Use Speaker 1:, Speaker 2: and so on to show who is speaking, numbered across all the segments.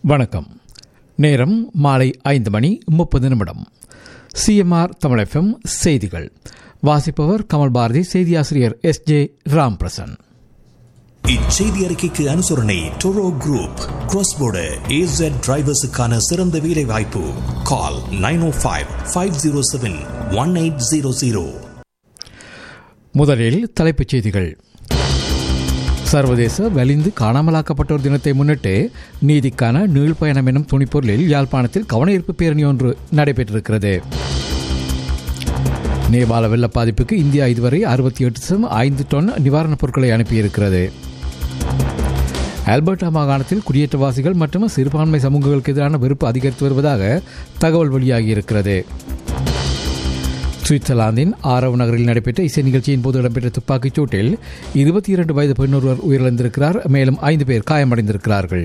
Speaker 1: வணக்கம் நேரம் மாலை ஐந்து மணி முப்பது நிமிடம் சிஎம்ஆர் தமிழ் எஃப்எம் செய்திகள் வாசிப்பவர் கமல் பாரதி செய்தியாசிரியர் எஸ் ஜே ராம்பிரசன்
Speaker 2: இச்செய்தி அறிக்கைக்கு அனுசரணை டொரோ குரூப் cross-border AZ டிரைவர்ஸுக்கான சிறந்த வேலை வாய்ப்பு call nine O five five zero seven one eight zero zero
Speaker 1: முதலில் தலைப்புச் செய்திகள் சர்வதேச வலிந்து காணாமலாக்கப்பட்டோர் தினத்தை முன்னிட்டு நீதிக்கான நீள்பயணம் எனும் துணிப்பொருளில் யாழ்ப்பாணத்தில் கவனஈர்ப்பு பேரணி ஒன்று நடைபெற்றிருக்கிறது நேபாள வெள்ள பாதிப்புக்கு இந்தியா இதுவரை அறுபத்தி எட்டு சதம் ஐந்து டன் நிவாரணப் பொருட்களை அனுப்பியிருக்கிறது ஆல்பர்டா மாகாணத்தில் குடியேற்றவாசிகள் மற்றும் சிறுபான்மை சமூகங்களுக்கு எதிரான வெறுப்பு அதிகரித்து வருவதாக தகவல் வெளியாகியிருக்கிறது சுவிட்சர்லாந்தின் ஆரவ் நகரில் நடைபெற்ற இசை நிகழ்ச்சியின் போது இடம்பெற்ற துப்பாக்கிச் சூட்டில் இருபத்தி இரண்டு வயது பெண் ஒருவர் உயிரிழந்திருக்கிறார் மேலும் ஐந்து பேர் காயமடைந்திருக்கிறார்கள்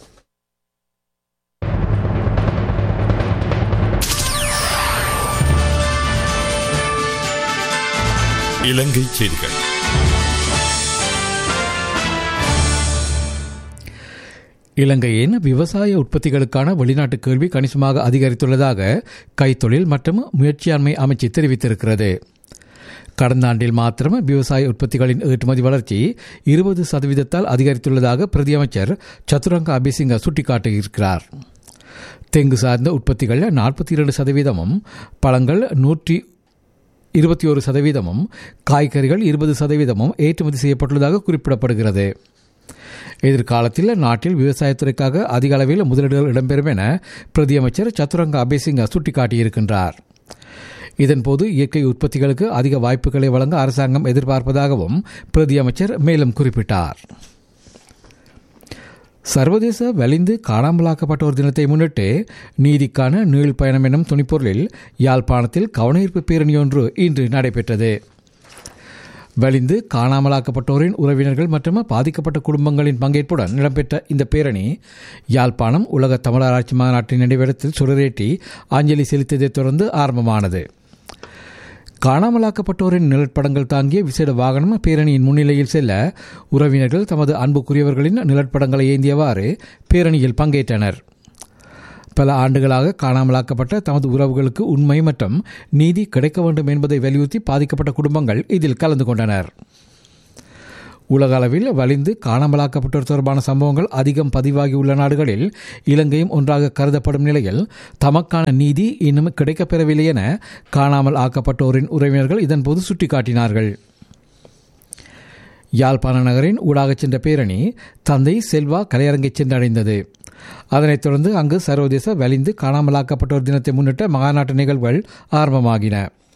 Speaker 2: இலங்கை செய்திகள்
Speaker 1: இலங்கையின் விவசாய உற்பத்திகளுக்கான வெளிநாட்டு கேள்வி கணிசமாக அதிகரித்துள்ளதாக கைத்தொழில் மற்றும் முயற்சியாண்மை அமைச்சு தெரிவித்திருக்கிறது கடந்த ஆண்டில் மாத்திரம் விவசாய உற்பத்திகளின் ஏற்றுமதி வளர்ச்சி இருபது சதவீதத்தால் அதிகரித்துள்ளதாக பிரதியமைச்சர் சதுரங்க அபிசிங்க சுட்டிக்காட்டியிருக்கிறார் தெங்கு சார்ந்த உற்பத்திகள் நாற்பத்தி இரண்டு சதவீதமும் பழங்கள் நூற்றி இருபத்தி ஒரு சதவீதமும் காய்கறிகள் இருபது சதவீதமும் ஏற்றுமதி செய்யப்பட்டுள்ளதாக குறிப்பிடப்படுகிறது எதிர்காலத்தில் நாட்டில் விவசாயத்துறைக்காக அதிக அளவில் முதலீடுகள் இடம்பெறும் என பிரதியமைச்சர் சதுரங்க அபேசிங்க சுட்டிக்காட்டியிருக்கின்றார் இதன்போது இயற்கை உற்பத்திகளுக்கு அதிக வாய்ப்புகளை வழங்க அரசாங்கம் எதிர்பார்ப்பதாகவும் பிரதியமைச்சர் மேலும் குறிப்பிட்டார் சர்வதேச வலிந்து காணாமலாக்கப்பட்டோர் தினத்தை முன்னிட்டு நீதிக்கான நீள் பயணம் எனும் துணிப்பொருளில் யாழ்ப்பாணத்தில் கவனஈர்ப்பு பேரணி ஒன்று இன்று நடைபெற்றது வலிந்து காணாமலாக்கப்பட்டோரின் உறவினர்கள் மற்றும் பாதிக்கப்பட்ட குடும்பங்களின் பங்கேற்புடன் இடம்பெற்ற இந்த பேரணி யாழ்ப்பாணம் உலக தமிழராட்சி மாநாட்டின் நினைவிடத்தில் சுடரேற்றி அஞ்சலி செலுத்தியதைத் தொடர்ந்து ஆரம்பமானது காணாமலாக்கப்பட்டோரின் நிழற்படங்கள் தாங்கிய விசேட வாகனம் பேரணியின் முன்னிலையில் செல்ல உறவினர்கள் தமது அன்புக்குரியவர்களின் நிழற்படங்களை ஏந்தியவாறு பேரணியில் பங்கேற்றனர் பல ஆண்டுகளாக காணாமலாக்கப்பட்ட தமது உறவுகளுக்கு உண்மை மற்றும் நீதி கிடைக்க வேண்டும் என்பதை வலியுறுத்தி பாதிக்கப்பட்ட குடும்பங்கள் இதில் கலந்து கொண்டனர் உலக அளவில் வலிந்து காணாமலாக்கப்பட்டோர் தொடர்பான சம்பவங்கள் அதிகம் பதிவாகியுள்ள நாடுகளில் இலங்கையும் ஒன்றாக கருதப்படும் நிலையில் தமக்கான நீதி இன்னும் கிடைக்கப்பெறவில்லை என காணாமல் ஆக்கப்பட்டோரின் உறவினர்கள் இதன்போது சுட்டிக்காட்டினார்கள் யாழ்ப்பாண நகரின் ஊடாகச் சென்ற பேரணி தந்தை செல்வா கலையரங்கை சென்றடைந்தது அதனைத் தொடர்ந்து அங்கு சர்வதேச வலிந்து காணாமலாக்கப்பட்டோர் தினத்தை முன்னிட்ட மகாநாட்டு நிகழ்வுகள் ஆரம்பமாகின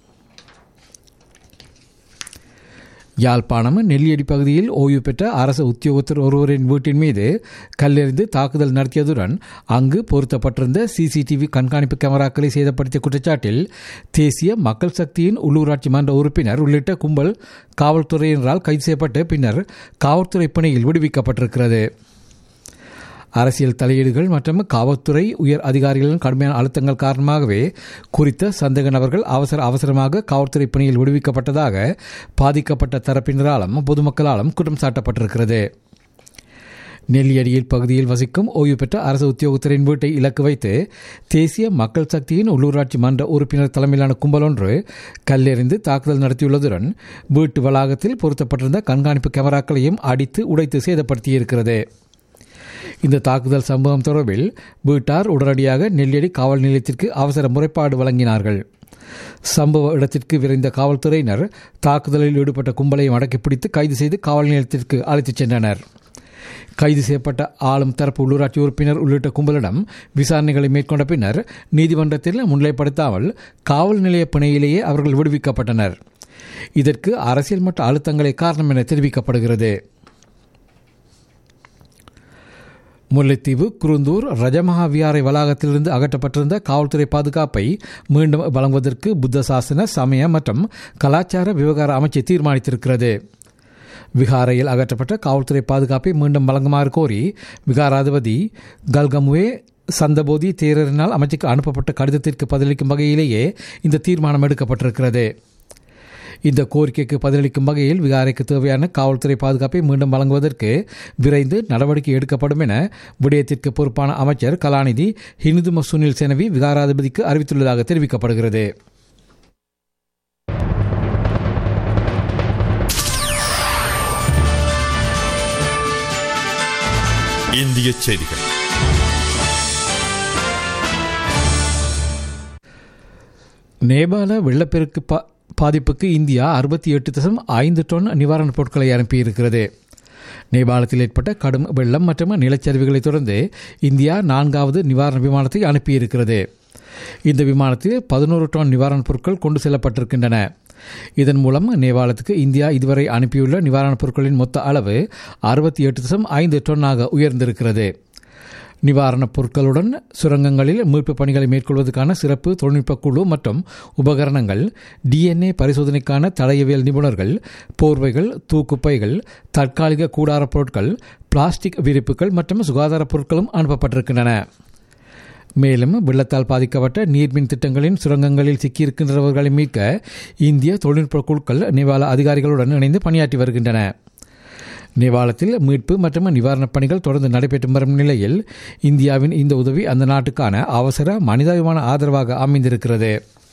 Speaker 1: யாழ்ப்பாணம் நெல்லியடி பகுதியில் ஓய்வு பெற்ற அரசு உத்தியோகத்தர் ஒருவரின் வீட்டின் மீது கல்லெறிந்து தாக்குதல் நடத்தியதுடன் அங்கு பொருத்தப்பட்டிருந்த சிசிடிவி கண்காணிப்பு கேமராக்களை சேதப்படுத்திய குற்றச்சாட்டில் தேசிய மக்கள் சக்தியின் உள்ளூராட்சி மன்ற உறுப்பினர் உள்ளிட்ட கும்பல் காவல்துறையினரால் கைது செய்யப்பட்டு பின்னர் காவல்துறை பணியில் விடுவிக்கப்பட்டிருக்கிறது அரசியல் தலையீடுகள் மற்றும் காவல்துறை உயர் அதிகாரிகளின் கடுமையான அழுத்தங்கள் காரணமாகவே குறித்த சந்தேக நபர்கள் அவசர அவசரமாக காவல்துறை பணியில் விடுவிக்கப்பட்டதாக பாதிக்கப்பட்ட தரப்பினராலும் பொதுமக்களாலும் குற்றம் சாட்டப்பட்டிருக்கிறது நெல்லியடியில் பகுதியில் வசிக்கும் ஓய்வு பெற்ற அரசு உத்தியோகத்தரின் வீட்டை இலக்கு வைத்து தேசிய மக்கள் சக்தியின் உள்ளூராட்சி மன்ற உறுப்பினர் தலைமையிலான கும்பல் ஒன்று கல்லெறிந்து தாக்குதல் நடத்தியுள்ளதுடன் வீட்டு வளாகத்தில் பொருத்தப்பட்டிருந்த கண்காணிப்பு கேமராக்களையும் அடித்து உடைத்து சேதப்படுத்தியிருக்கிறது இந்த தாக்குதல் சம்பவம் தொடர்பில் வீட்டார் உடனடியாக நெல்லியடி காவல் நிலையத்திற்கு அவசர முறைப்பாடு வழங்கினார்கள் சம்பவ இடத்திற்கு விரைந்த காவல்துறையினர் தாக்குதலில் ஈடுபட்ட கும்பலையும் அடக்கி பிடித்து கைது செய்து காவல் நிலையத்திற்கு அழைத்துச் சென்றனர் கைது செய்யப்பட்ட ஆளும் தரப்பு உள்ளூராட்சி உறுப்பினர் உள்ளிட்ட கும்பலிடம் விசாரணைகளை மேற்கொண்ட பின்னர் நீதிமன்றத்தில் முன்னிலைப்படுத்தாமல் காவல் நிலைய பிணையிலேயே அவர்கள் விடுவிக்கப்பட்டனர் இதற்கு அரசியல் மற்ற அழுத்தங்களே காரணம் என தெரிவிக்கப்படுகிறது முல்லைத்தீவு குருந்தூர் ரஜமகா வியாரை வளாகத்திலிருந்து அகற்றப்பட்டிருந்த காவல்துறை பாதுகாப்பை மீண்டும் வழங்குவதற்கு புத்த சாசன சமய மற்றும் கலாச்சார விவகார அமைச்சு தீர்மானித்திருக்கிறது விகாரையில் அகற்றப்பட்ட காவல்துறை பாதுகாப்பை மீண்டும் வழங்குமாறு கோரி விகாராதிபதி கல்கமுவே சந்தபோதி தேரரினால் அமைச்சுக்கு அனுப்பப்பட்ட கடிதத்திற்கு பதிலளிக்கும் வகையிலேயே இந்த தீர்மானம் எடுக்கப்பட்டிருக்கிறது இந்த கோரிக்கைக்கு பதிலளிக்கும் வகையில் விகாரைக்கு தேவையான காவல்துறை பாதுகாப்பை மீண்டும் வழங்குவதற்கு விரைந்து நடவடிக்கை எடுக்கப்படும் என விடயத்திற்கு பொறுப்பான அமைச்சர் கலாநிதி ஹிந்தும சுனில் செனவி விகாராதிபதிக்கு அறிவித்துள்ளதாக தெரிவிக்கப்படுகிறது
Speaker 3: இந்திய செய்திகள்
Speaker 1: நேபாள வெள்ளப்பெருக்கு பா- பாதிப்புக்கு இந்தியா அறுபத்தி எட்டு தசம் ஐந்து டன் நிவாரணப் பொருட்களை அனுப்பியிருக்கிறது நேபாளத்தில் ஏற்பட்ட கடும் வெள்ளம் மற்றும் நிலச்சரிவுகளை தொடர்ந்து இந்தியா நான்காவது நிவாரண விமானத்தை அனுப்பியிருக்கிறது இந்த விமானத்தில் பதினோரு டன் நிவாரணப் பொருட்கள் கொண்டு செல்லப்பட்டிருக்கின்றன இதன் மூலம் நேபாளத்துக்கு இந்தியா இதுவரை அனுப்பியுள்ள நிவாரணப் பொருட்களின் மொத்த அளவு அறுபத்தி எட்டு தசம் ஐந்து டன்னாக உயர்ந்திருக்கிறது நிவாரணப் பொருட்களுடன் சுரங்கங்களில் மீட்புப் பணிகளை மேற்கொள்வதற்கான சிறப்பு தொழில்நுட்ப குழு மற்றும் உபகரணங்கள் டிஎன்ஏ பரிசோதனைக்கான தடயவியல் நிபுணர்கள் போர்வைகள் தூக்குப்பைகள் தற்காலிக கூடாரப் பொருட்கள் பிளாஸ்டிக் விரிப்புகள் மற்றும் சுகாதாரப் பொருட்களும் அனுப்பப்பட்டிருக்கின்றன மேலும் வெள்ளத்தால் பாதிக்கப்பட்ட நீர்மின் திட்டங்களின் சுரங்கங்களில் சிக்கியிருக்கின்றவர்களை மீட்க இந்திய தொழில்நுட்ப குழுக்கள் நேபாள அதிகாரிகளுடன் இணைந்து பணியாற்றி வருகின்றன நேபாளத்தில் மீட்பு மற்றும் நிவாரணப் பணிகள் தொடர்ந்து நடைபெற்று வரும் நிலையில் இந்தியாவின் இந்த உதவி அந்த நாட்டுக்கான அவசர மனிதாபிமான ஆதரவாக அமைந்திருக்கிறது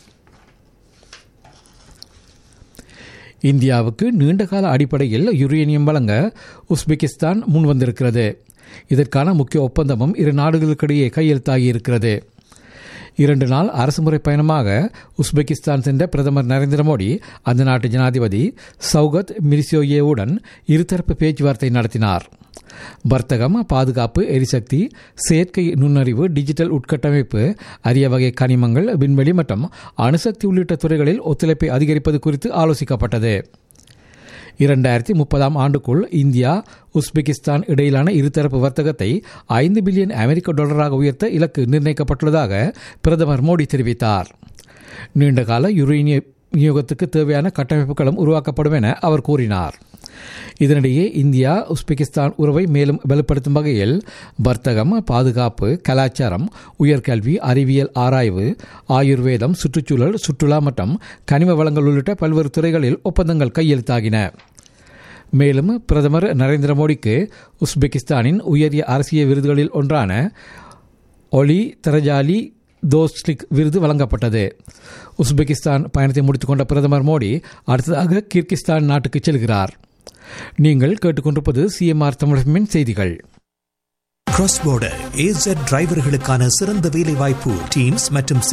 Speaker 1: இந்தியாவுக்கு நீண்டகால அடிப்படையில் யுரேனியம் வழங்க உஸ்பெகிஸ்தான் முன்வந்திருக்கிறது இதற்கான முக்கிய ஒப்பந்தமும் இரு நாடுகளுக்கிடையே கையெழுத்தாகியிருக்கிறது இரண்டு நாள் அரசுமுறை பயணமாக உஸ்பெகிஸ்தான் சென்ற பிரதமர் நரேந்திர மோடி அந்த நாட்டு ஜனாதிபதி சௌகத் மிர்சியோயேவுடன் இருதரப்பு பேச்சுவார்த்தை நடத்தினார் வர்த்தகம் பாதுகாப்பு எரிசக்தி செயற்கை நுண்ணறிவு டிஜிட்டல் உட்கட்டமைப்பு அரிய வகை கனிமங்கள் விண்வெளி மற்றும் அணுசக்தி உள்ளிட்ட துறைகளில் ஒத்துழைப்பை அதிகரிப்பது குறித்து ஆலோசிக்கப்பட்டது இரண்டாயிரத்தி முப்பதாம் ஆண்டுக்குள் இந்தியா உஸ்பெகிஸ்தான் இடையிலான இருதரப்பு வர்த்தகத்தை ஐந்து பில்லியன் அமெரிக்க டாலராக உயர்த்த இலக்கு நிர்ணயிக்கப்பட்டுள்ளதாக பிரதமர் மோடி தெரிவித்தார் நீண்டகால யுரேனிய விநியோகத்துக்கு தேவையான கட்டமைப்புகளும் உருவாக்கப்படும் என அவர் கூறினார் இதனிடையே இந்தியா உஸ்பெகிஸ்தான் உறவை மேலும் வலுப்படுத்தும் வகையில் வர்த்தகம் பாதுகாப்பு கலாச்சாரம் உயர்கல்வி அறிவியல் ஆராய்வு ஆயுர்வேதம் சுற்றுச்சூழல் சுற்றுலா மற்றும் கனிம வளங்கள் உள்ளிட்ட பல்வேறு துறைகளில் ஒப்பந்தங்கள் கையெழுத்தாகின மேலும் பிரதமர் நரேந்திர மோடிக்கு உஸ்பெகிஸ்தானின் உயரிய அரசியல் விருதுகளில் ஒன்றான ஒலி தரஜாலி தோஸ்லிக் விருது வழங்கப்பட்டது உஸ்பெகிஸ்தான் பயணத்தை முடித்துக்கொண்ட பிரதமர் மோடி அடுத்ததாக கிர்கிஸ்தான் நாட்டுக்கு செல்கிறார் நீங்கள் கேட்டுக்கொண்டிருப்பது சிஎம்ஆர் தமிழகமின் செய்திகள்
Speaker 2: கிராஸ் border AZ டிரைவர்களுக்கான சிறந்த வேலை வாய்ப்பு டீம்ஸ் மற்றும்